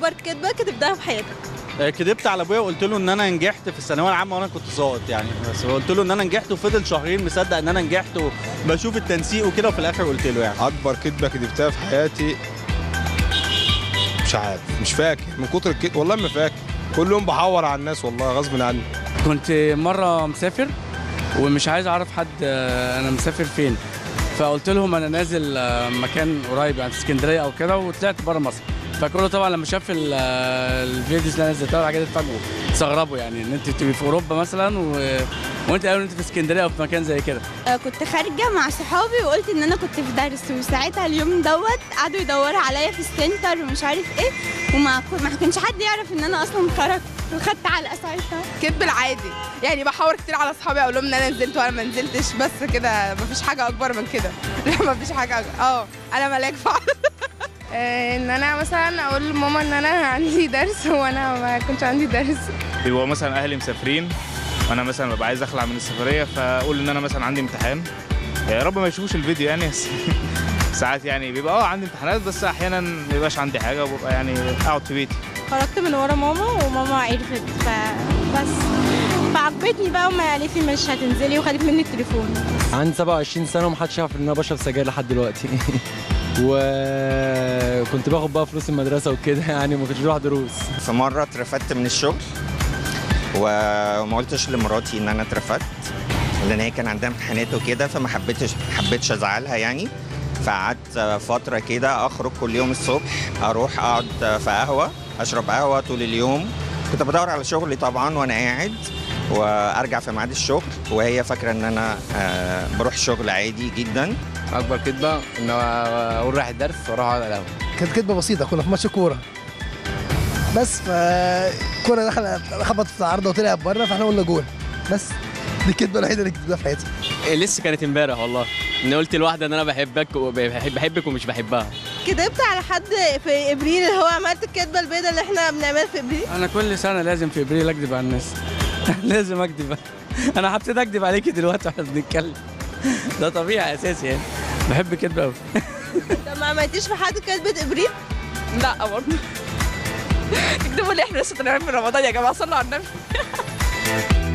اكبر كدبه كدبتها في حياتك آه، كدبت على ابويا وقلت له ان انا نجحت في الثانويه العامه وانا كنت ساقط يعني بس قلت له ان انا نجحت وفضل شهرين مصدق ان انا نجحت وبشوف التنسيق وكده وفي الاخر قلت له يعني اكبر كدبه كدبتها في حياتي مش عارف مش فاكر من كتر الكدب والله ما فاكر كل يوم بحور على الناس والله غصب عني كنت مرة مسافر ومش عايز أعرف حد آه، أنا مسافر فين فقلت لهم أنا نازل آه، مكان قريب يعني في اسكندرية أو كده وطلعت بره مصر فكله طبعا لما شاف ال- آه، الفيديوز اللي انا نزلتها والحاجات دي اتفاجئوا استغربوا يعني ان انت تبقي في اوروبا مثلا و... وانت قالوا ان انت في اسكندريه او في مكان زي كده آه، كنت خارجه مع صحابي وقلت ان انا كنت في درس وساعتها اليوم دوت قعدوا يدوروا عليا في السنتر ومش عارف ايه وما ما كانش حد يعرف ان انا اصلا خرجت وخدت علقه ساعتها كدب العادي يعني بحاور كتير على اصحابي اقول لهم ان انا نزلت وانا ما نزلتش بس كده مفيش حاجه اكبر من كده لا مفيش حاجه أكبر. اه انا ملاك فعلا ان انا مثلا اقول لماما ان انا عندي درس وانا ما كنتش عندي درس بيبقوا مثلا اهلي مسافرين وانا مثلا ببقى عايز اخلع من السفريه فاقول ان انا مثلا عندي امتحان يا رب ما يشوفوش الفيديو يعني بس ساعات يعني بيبقى اه عندي امتحانات بس احيانا ما بيبقاش عندي حاجه وببقى يعني اقعد في بيتي خرجت من ورا ماما وماما عرفت فبس فعاقبتني بقى وما قالت لي مش هتنزلي وخدت مني التليفون عندي 27 سنه ومحدش يعرف ان انا بشرب سجاير لحد دلوقتي وكنت باخد بقى فلوس المدرسه وكده يعني ما كنتش بروح دروس في مرة اترفدت من الشغل وما قلتش لمراتي ان انا اترفدت لان هي كان عندها امتحانات وكده فما حبيتش حبيتش ازعلها يعني فقعدت فترة كده اخرج كل يوم الصبح اروح اقعد في قهوة اشرب قهوة طول اليوم كنت بدور على شغلي طبعا وانا قاعد وارجع في ميعاد الشغل وهي فاكرة ان انا آه، بروح شغل عادي جدا اكبر كدبه ان اقول رايح الدرس واروح اقعد على القهوه كانت كدبه بسيطه كنا في ماتش كوره بس فالكوره دخل خبطت في العارضه وطلعت بره فاحنا قلنا جول بس دي الكدبه الوحيده اللي كدبتها في حياتي لسه كانت امبارح والله ان قلت لواحده ان انا بحبك وبحب بحبك ومش بحبها كدبت على حد في ابريل اللي هو عملت الكدبه البيضاء اللي احنا بنعملها في ابريل انا كل سنه لازم في ابريل اكذب على الناس لازم اكذب انا هبتدي اكذب عليكي دلوقتي واحنا بنتكلم ده طبيعي اساسي يعني بحب كدب قوي طب ما عملتيش في حد كدبه ابريل لا برضه اكتبوا لي احنا لسه طالعين من رمضان يا جماعه صلوا على النبي